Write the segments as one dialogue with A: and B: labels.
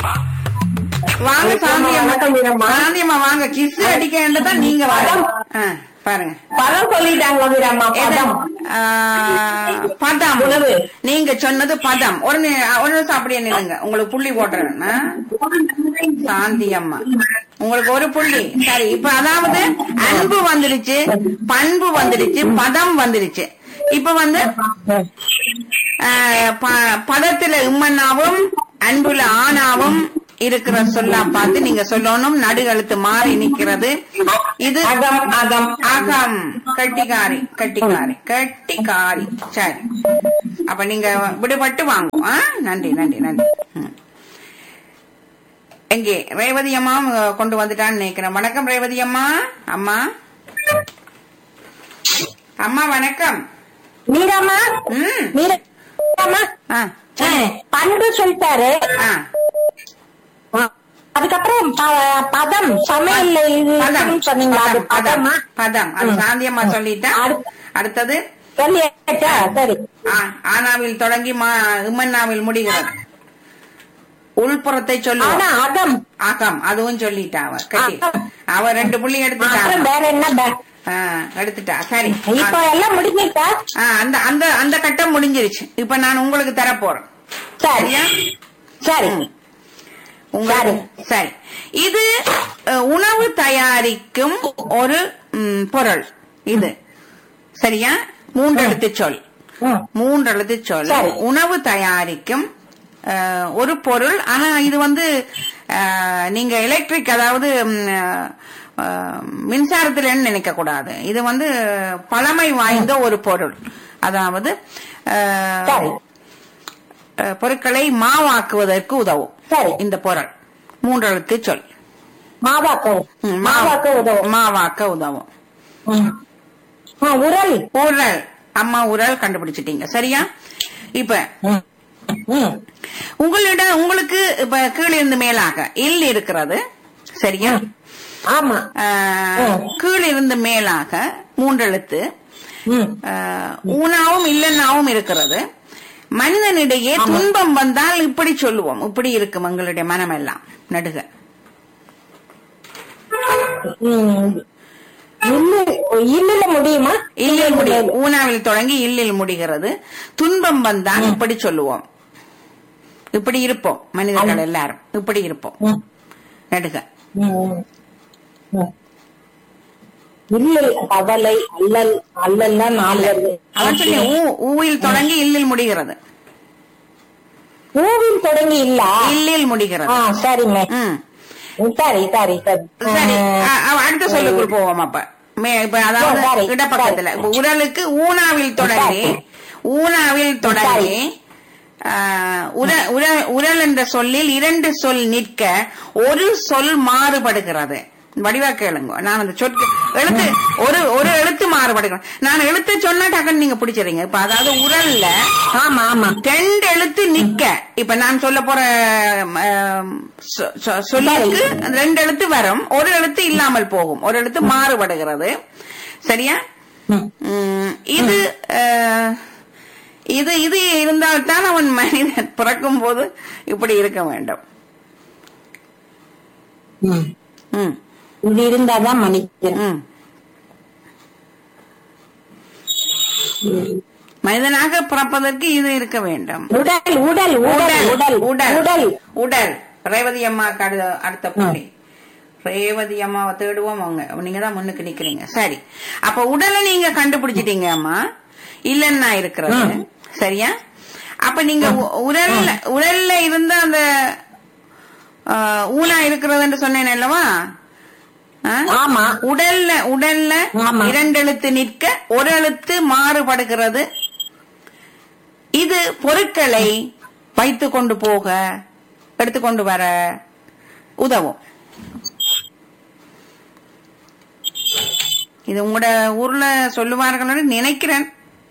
A: வாங்க சாந்தியம்மா
B: வணக்கம் வீரம்மா.
A: சாந்தியம்மா வாங்க கிஸ் அடிக்க தான் நீங்க வாங்க ஆ, பாருங்க
B: பதம் சொல்லிட்டாங்க வீரம்மா பதம்
A: ஆ, பதம்
B: உணவு.
A: நீங்க சொன்னது பதம் ஒரு நி- ஒரு நிமிஷம் அப்படியே நில்லுங்க உங்களுக்கு புள்ளி போட்டுறேன் ஆ? சாந்தி அம்மா உங்களுக்கு ஒரு புள்ளி சரி இப்ப அதாவது அன்பு வந்துடுச்சு பண்பு வந்துடுச்சு பதம் வந்துடுச்சு இப்ப வந்து ஆஹ், ப- பதத்துல இம்மன்னாவும் அன்புல ஆணாவும் இருக்கிற சொல்லா பார்த்து நீங்க சொல்லணும் நடுகழுத்து மாறி நிக்கிறது இது
B: அகம் அகம்
A: அகம் கட்டிக்காரி கட்டிக்காரி கட்டிக்காரி சரி அப்ப நீங்க விடுபட்டு வாங்கும் ஆ? நன்றி நன்றி நன்றி ம். எங்கே ரேவதி அம்மா அஹ், கொண்டு வந்துட்டான்னு நினைக்கிறேன் வணக்கம் ரேவதி அம்மா அம்மா அம்மா வணக்கம்
B: மீராமா
A: ம்
B: மீராமா
A: ஆ
B: ஆ, பண்பு சொல்லிட்டாரு
A: ஆ
B: ஆ, அதுக்கப்புறம் ப- பதம் சமையல் இது
A: பதம்
B: இருக்குன்னு சொன்னீங்களா அது
A: பதம் பதம்
B: பதமா
A: பதம் அது
B: ம்.
A: சாந்தியம்மா சொல்லிட்டா
B: அடுத்து-
A: அடுத்தது
B: சொல்லியாச்சா சரி
A: ஆ, ஆனாவில் தொடங்கி மா இம்மன்னாவில் முடிகிறது உள்புறத்தை
B: ஆனா
A: சொல்லுவோம்
B: அகம்
A: ஆகாம் அதுவும் சொல்லிட்டா அவ கட்டி
B: ஆகாம்.
A: அவ ரெண்டு புள்ளி எடுத்துட்டா
B: அப்புறம் வேற என்ன பே-
A: ஆ, எடுத்துட்டா சரி
B: இப்ப எல்லாம் முடிஞ்சிட்டா
A: ஆ, அந்த அந்த அந்த கட்டம் முடிஞ்சிருச்சு இப்ப நான் உங்களுக்கு தர போறேன்
B: சரி
A: சரியா
B: சரி
A: ம். உங்களுக்கு சரி இது அஹ், உணவு தயாரிக்கும் ஒரு ம், பொருள் இது சரியா மூன்றெழுத்து சொல்
B: ம்.
A: மூன்றெழுத்து சொல்
B: சரி.
A: உணவு தயாரிக்கும் அஹ், ஒரு பொருள் ஆனா இது வந்து அஹ், நீங்க எலக்ட்ரிக் அதாவது ம், அஹ், மின்சாரத்துல நினைக்க கூடாது இது வந்து பழமை வாய்ந்த ஒரு பொருள் அதாவது அஹ்,
B: சரி
A: அஹ், பொருட்களை மாவாக்குவதற்கு உதவும்
B: சரி
A: இந்த பொருள் மூன்றெழுத்து சொல்
B: மாவாக்க
A: ம்,
B: மாவாக்க உதவும்
A: மாவாக்க உதவும்
B: ம். ஆ, உரல்
A: உரல் அம்மா உரல் கண்டுபிடிச்சிட்டீங்க சரியா இப்ப
B: ம். ம்.
A: உங்களிடம் உங்களுக்கு இப்ப கீழே இருந்து மேலாக இல் இருக்கிறது சரியா
B: ஆமா
A: ஆஹ்,
B: ம்.
A: கீழே இருந்து மேலாக மூன்றெழுத்து
B: ம்.
A: ஆஹ், ஊனாவும் இல்லைன்னாவும் இருக்கிறது மனிதனிடையே துன்பம் வந்தால் இப்படி சொல்லுவோம் இப்படி இருக்கும் எங்களுடைய மனமெல்லாம் நடுக
B: ம். இல்லு இல்லுல முடியுமா
A: இல்லில் முடி ஊனாவில் தொடங்கி இல்லில் முடிகிறது துன்பம் வந்தால் இப்படி சொல்லுவோம் இப்படி இருப்போம் மனிதர்கள் எல்லாரும் இப்படி இருப்போம்
B: ம்.
A: நடுக
B: ம். ம். இல்லை கவலை அல்லல் அல்லல்னா நாலு வருது
A: அவன் சொல்லி ஊ ஊவில் தொடங்கி இல்லில் முடிகிறது
B: ஊவில் தொடங்கி இல்ல
A: இல்லில் முடிகிறது
B: ஆ சரிங்க
A: ம்
B: சரி சரி சரி
A: சரி
B: ம்.
A: அ- அவ அடுத்த சொல்லுக்குள் போவோம் அப்ப மே- இப்ப
B: சரி,
A: அதாவது இடப்பக்கத்துல
B: சரி.
A: இப்ப உரலுக்கு ஊனாவில் தொடங்கி ஊனாவில் தொடங்கி ஆ, உர- உர- உரல் என்ற சொல்லில் இரண்டு சொல் நிற்க ஒரு சொல் மாறுபடுகிறது வடிவா கேளுங்க நான் அந்த சொற்க எழுத்து ஒரு ஒரு எழுத்து மாறுபடுகிறேன் நான் எழுத்து சொன்னா டக்குன்னு நீங்க பிடிச்சிடுறீங்க இப்ப அதாவது உரல்ல
B: ஆமா ஆமா
A: ரெண்டு எழுத்து நிக்க இப்ப நான் சொல்ல போற ஆம், சொ- சொ- சொல்லுக்கு ரெண்டு எழுத்து வரும் ஒரு எழுத்து இல்லாமல் போகும் ஒரு எழுத்து மாறுபடுகிறது சரியா
B: ம்.
A: உம், இது அஹ், இது இது இருந்தால்தான் அவன் மனிதன் பிறக்கும் போது இப்படி இருக்க வேண்டும்
B: ம்.
A: ம்,
B: இது இருந்தாதான் மன்னிக்கிறேன்
A: ம். மனிதனாக பிறப்பதற்கு இது இருக்க வேண்டும்
B: உடல் உடல் உடல் உடல்
A: உடல்
B: உடல்
A: உடல் ரேவதி அம்மாக்கு அடுத்த அடுத்த புள்ளி ரேவதி அம்மாவை தேடுவோம் அவங்க நீங்க தான் முன்னுக்கு நிக்கிறீங்க சரி அப்ப உடலை நீங்க கண்டுபிடிச்சிட்டீங்க அம்மா இல்லன்னா இருக்கிறது சரியா அப்ப நீங்க உ- உரல்ல உரல்ல இருந்த அந்த ஆ, ஊனா இருக்கிறதுன்னு சொன்னேன் அல்லவா ஆ?
B: ஆமா
A: உடல்ல உடல்ல
B: ஆமா.
A: இரண்டு எழுத்து நிற்க ஒரு எழுத்து மாறுபடுகிறது இது பொருட்களை வைத்து கொண்டு போக எடுத்துக்கொண்டு வர உதவும் இது உங்களோட ஊர்ல சொல்லுவார்கள் நினைக்கிறேன்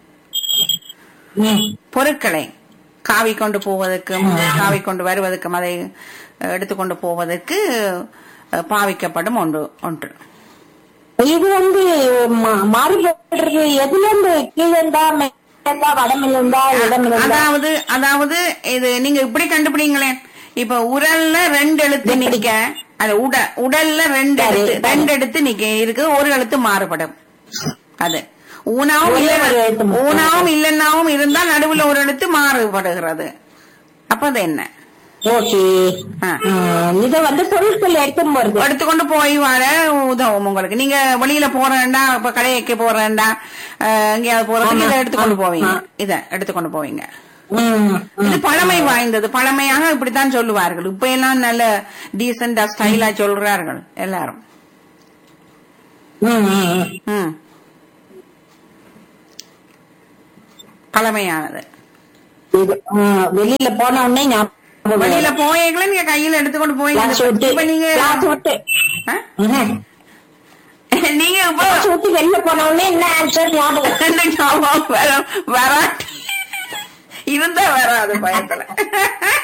B: ம்.
A: பொருட்களை காவி கொண்டு போவதற்கும் காவி கொண்டு வருவதற்கும் அதை அஹ், எடுத்துக்கொண்டு போவதற்கு அஹ், பாவிக்கப்படும் ஒன்று ஒன்று
B: இது வந்து மா- மாறுபடுறது எதுல இருந்து கீழே இருந்தா மேல இருந்தா வடமில் இருந்தா இடமில் இருந்தா
A: அதாவது அதாவது இது நீங்க இப்படி கண்டுபிடிங்களேன் இப்ப உரல்ல ரெண்டு எழுத்து நிக்க அது உட உடல்ல ரெண்டு
B: சரி,
A: எழுத்து
B: சரி.
A: ரெண்டு எழுத்து நிக்க இருக்கு ஒரு எழுத்து மாறுபடும் அது ஊனாவும்
B: ஒரே
A: இல்ல
B: ஒரு எழுத்து மட்டும்.
A: ஊனாவும் இல்லைன்னாவும் இருந்தா நடுவுல ஒரு எழுத்து மாறுபடுகிறது அப்ப அது என்ன
B: ஓகே
A: ஆ.
B: இத வந்து பொருட்கள் எடுத்துன்னு போறது
A: எடுத்துக்கொண்டு போய் வர உதவும் உங்களுக்கு நீங்க வெளியில போறேன்டா இப்ப கடைக்கு போறேன்டா அஹ், எங்கேயாவது போறதுக்கு
B: ஆமா.
A: இதை எடுத்துக்கொண்டு
B: ஆமா.
A: போவீங்க இத எடுத்துக்கொண்டு போவீங்க
B: ம்,
A: இது
B: ம்.
A: பழமை வாய்ந்தது பழமையாக இப்படித்தான் சொல்லுவார்கள் இப்ப எல்லாம் நல்ல டீசெண்டா ஸ்டைலா சொல்றார்கள் எல்லாரும்
B: ம், ம், ம்.
A: ம் பழமையானது
B: இது, ஆ, வெளியில போன உடனே ஞாபகம்
A: வெளியில
B: வரும்.
A: போயீங்களா நீங்க கையில எடுத்துக்கொண்டு
B: கிளாஸ்
A: போய்
B: விட்டு
A: இப்ப நீங்க
B: கிளாஸ் விட்டு
A: ஆ?
B: ம்ஹும்.
A: நீங்க இப்ப
B: கிளாஸ் விட்டு வெளில போன உடனே என்ன ஆன்சர் ஞாபகம்
A: என்ன ஞாபகம் வர- வராட்டி இருந்தா வராது பயத்துல